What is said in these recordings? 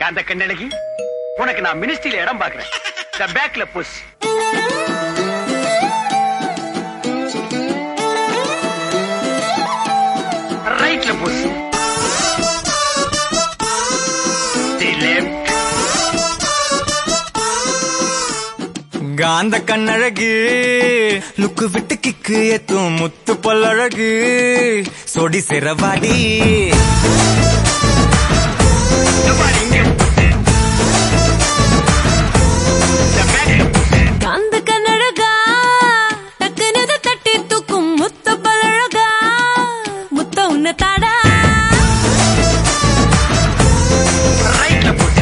காந்த கண்ணழகி உனக்கு நான் மினிஸ்ட்ரியில இடம் பாக்குறேன் த பேக்ல புஷ் ரைட்ல புஷ் தி லெஃப்ட் காந்த கண்ணழகு லுக்கு விட்டு கிக்கு எத்தும் முத்து பல்லழகு சொடி சிறவாடி காந்த கண்ணழகா டக்குனது தட்டி தூக்கும் முத்த பழகா முத்த உன்ன தாடா ரைட்ல புஷ்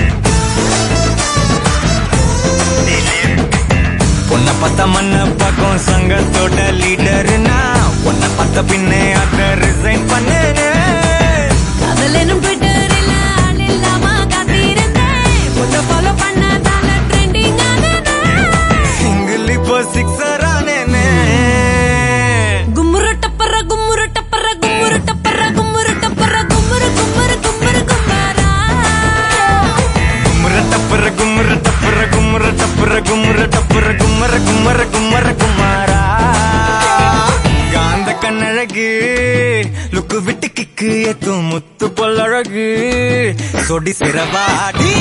தி லெஃப்ட் உன்னை பார்த்த மண்ண பக்கம் சங்கத்தோட லீடர்னா உன்னை பார்த்த பின்னே அத ரிசைன் பண்ணேனே காதலனும் ட்விட்டரில் ஆள் இல்லாம காத்திருந்தேன் உன்னை ஃபாலோ பண்ணதால ட்ரெண்டிங் சிங்கிள் இப்போ சிக்ஸர் ஆனேனே கும்முரு டப்பர கும்முரு டப்பர கும்முரு டப்பர கும்முரு டப்பர கும்முரு கும்முரு கும்முரு கும்மாரா கும்முற டப்புற கும்முற டப்புற கும்முற டப்புற கும்முற டப்புற கும்மர கும்மர கும்மர குமாரா காந்த கண்ணழகு லுக்கு விட்டு கிக்கு எத்தும் முத்து பொல்லழகு சொடி சிறவாடி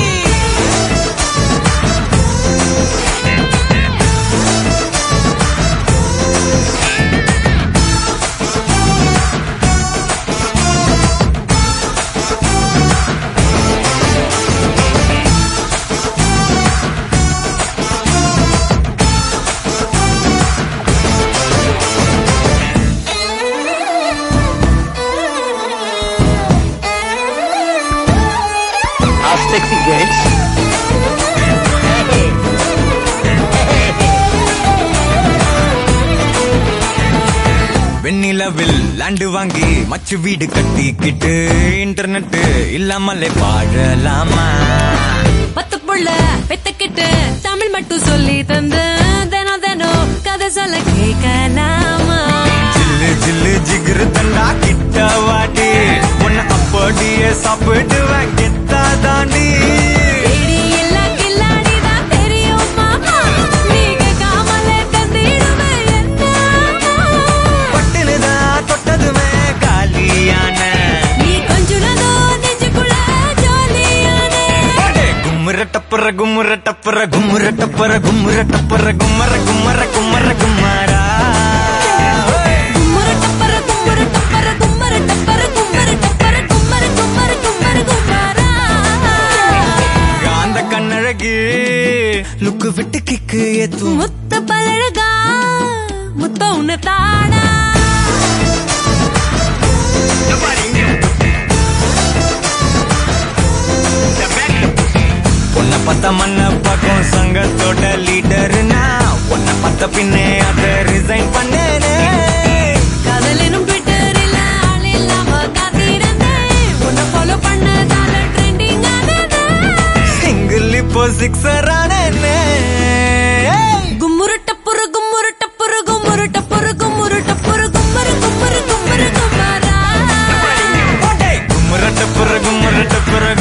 Our sexy girls. வெண்ணிலவில் லேண்டு வாங்கி மச்சு வீடு கட்டிக்கிட்டு இன்டர்நெட் இல்லாமலே வாழலாமா பத்து புள்ள பெத்துக்கிட்டு தமிழ் மட்டும் சொல்லி தந்து தினம் தினம் கதை சொல்ல கேட்கலாமா ஜில்லு ஜில்லு ஜிகிரு தண்டா கிட்ட வாடி உன்னை அப்படியே சாப்பிடுவேன் கெத்தா தாண்டி தேடி எல்லா கில்லாடிதான் தெரியும் மாமா நீங்க காமலே தந்திடுவேன் என்ன பட்டுனுதான் தொட்டதுமே காலியான நீ கொஞ்சுனதோ நெஞ்சுக்குள்ள ஜாலியானே அடே, கும்முற டப்புற கும்முற டப்புற கும்முற டப்புற கும்முற டப்புற கும்மர கும்மர கும்மர கும்மாரா கும்மரு டப்பர கும்மரு டப்பர கும்மரு டப்பர கும்மரு டப்பர கும்மரு கும்மரு கும்மரு கும்மரா காந்த கண்ணழகு லுக்கு விட்டு கிக்கு ஏத்தும் முத்த பழகா முத்த உன்னை தாடா உன்னை பார்த்த மண்ண பக்கம் சங்கத்தோட லீடர்னா உன்னை பார்த்த பின்னே அத ரிசைன் பண்ணேனே காதலனும் ட்விட்டரில் ஆள் இல்லாம காத்திருந்தேன் உன்னை ஃபாலோ பண்ணதால ட்ரெண்டிங் ஆனது சிங்கிள் இப்போ சிக்ஸர் ஆனேனே கும்முரு டப்புரு கும்முரு டப்புரு கும்முரு டப்புரு கும்முரு டப்புரு கும்மரு கும்மரு கும்மரு கும்மரா கும்முற டப்புற கும்முற டப்புற